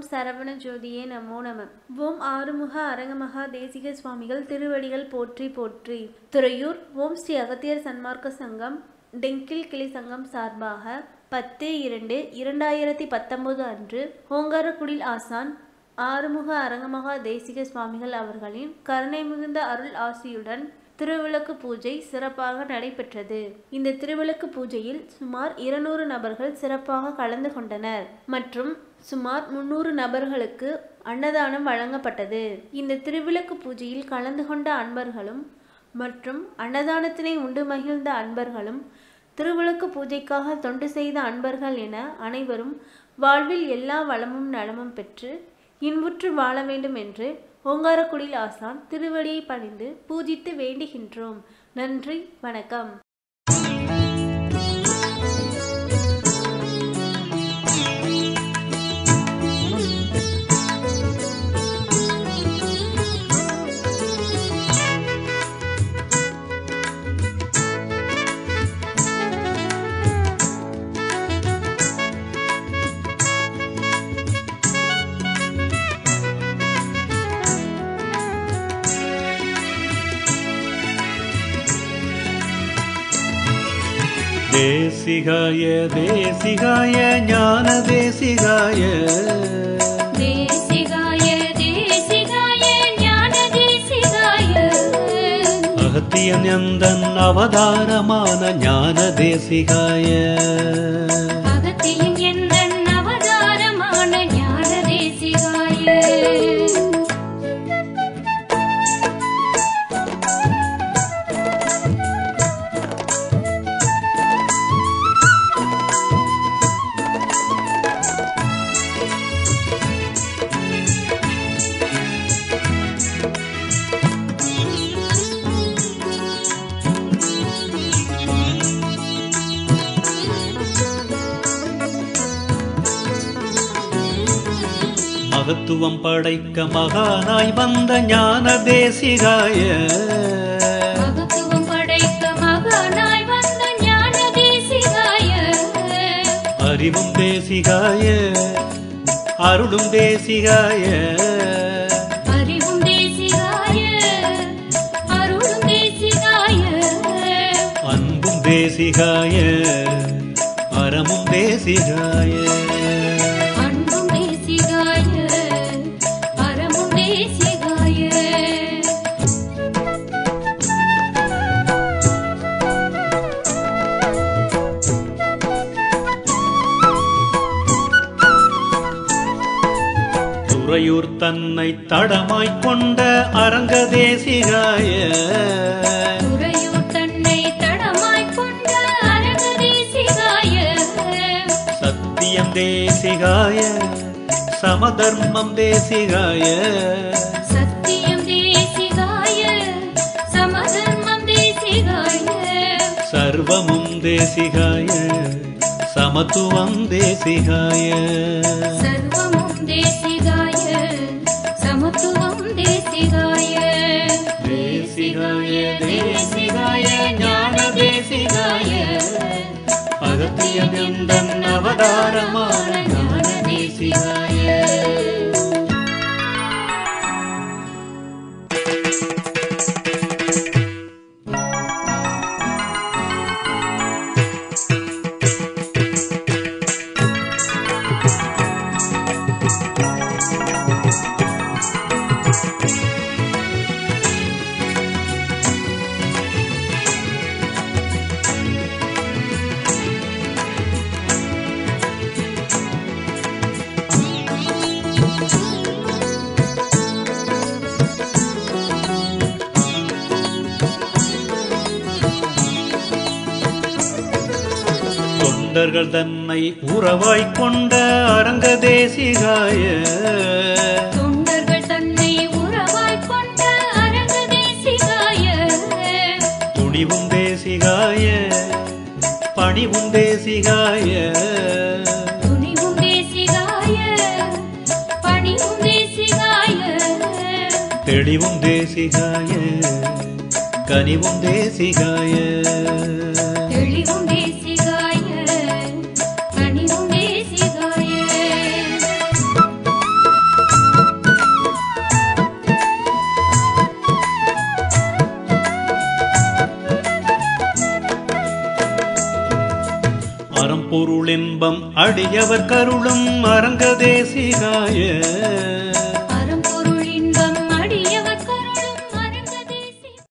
சரவண ஜோதியே நமோ நம ஓம் ஆறுமுக அரங்கமகா தேசிக சுவாமிகள் திருவடிகள் போற்றி போற்றி துறையூர் ஓம் ஸ்ரீ அகத்தியர் சன்மார்க்க சங்கம் டெங்கில் கிளை சங்கம் சார்பாக பத்து இரண்டு இரண்டாயிரத்தி பத்தொன்பது அன்று ஓங்காரக்குடில் ஆசான் ஆறுமுக அரங்கமகா தேசிக சுவாமிகள் அவர்களின் கருணை மிகுந்த அருள் ஆசியுடன் திருவிளக்கு பூஜை சிறப்பாக நடைபெற்றது இந்த திருவிளக்கு பூஜையில் சுமார் இருநூறு நபர்கள் சிறப்பாக கலந்து கொண்டனர் மற்றும் சுமார் முன்னூறு நபர்களுக்கு அன்னதானம் வழங்கப்பட்டது இந்த திருவிளக்கு பூஜையில் கலந்து கொண்ட அன்பர்களும் மற்றும் அன்னதானத்தினை உண்டு மகிழ்ந்த அன்பர்களும் திருவிளக்கு பூஜைக்காக தொண்டு செய்த அன்பர்கள் என அனைவரும் வாழ்வில் எல்லா வளமும் நலமும் பெற்று இன்புற்று வாழ வேண்டும் என்று ஓங்காரக்குடில் ஆசான் திருவடியை பணிந்து பூஜித்து வேண்டுகின்றோம் நன்றி வணக்கம் தேசிகாய தேசிகாய ஞான தேசிகாய தேசிகாய தேசிகாய ஞான தேசிகாய அகத்தியன் எந்தன் அவதாரமான ஞான தேசிகாய அகத்தியின் எந்தன் அவதாரமான ஞான தேசிகாய மகத்துவம் படைக்க மகானாய் வந்த ஞான தேசிகாய மகத்துவம் படைத்த மகனாய் வந்த ஞான தேசிகாய அறிவும் தேசிகாய அருளும் தேசிகாய அறிவும் தேசிகாய அருளும் தேசிகாய அன்பும் தேசிகாய அறமும் தேசிகாய அன்பும் தேசிகாய அறமும் தேசிகாய துறையூர் தன்னை தடமாய்க் கொண்ட அரங்க தேசிகாய துறையூர் தன்னை தடமாய்க் கொண்ட அரங்க தேசிகாய சத்தியம் தேசிகாய சமதர்மம் தேசிகாய சத்தியம் தேசிகாய சமதர்மம் தேசிகாய சர்வமும் தேசிகாய சமத்துவம் தேசிகாய சர்வமும் தேசிகாய சமத்துவம் தேசிகாய தேசிகாய தேசிகாய ஞான தேசிகாய அகத்தியன் எந்தன் அவதாரமான ஞான தேசிகாய தொண்டர்கள் தன்னை உறவாய்க் கொண்ட அரங்க தேசிகாய தொண்டர்கள் தன்னை உறவாய்க் கொண்ட அரங்க தேசிகாய துணிவும் தேசிகாய பணிவும் தேசிகாய துணிவும் தேசிகாய பணிவும் தேசிகாய தெளிவும் தேசிகாய கனிவும் தேசிகாய தெளிவும் தேசிகாய கனிவும் தேசிகாய பொருளின்பம் அடியவர் கருளும் அரங்க தேசிகாய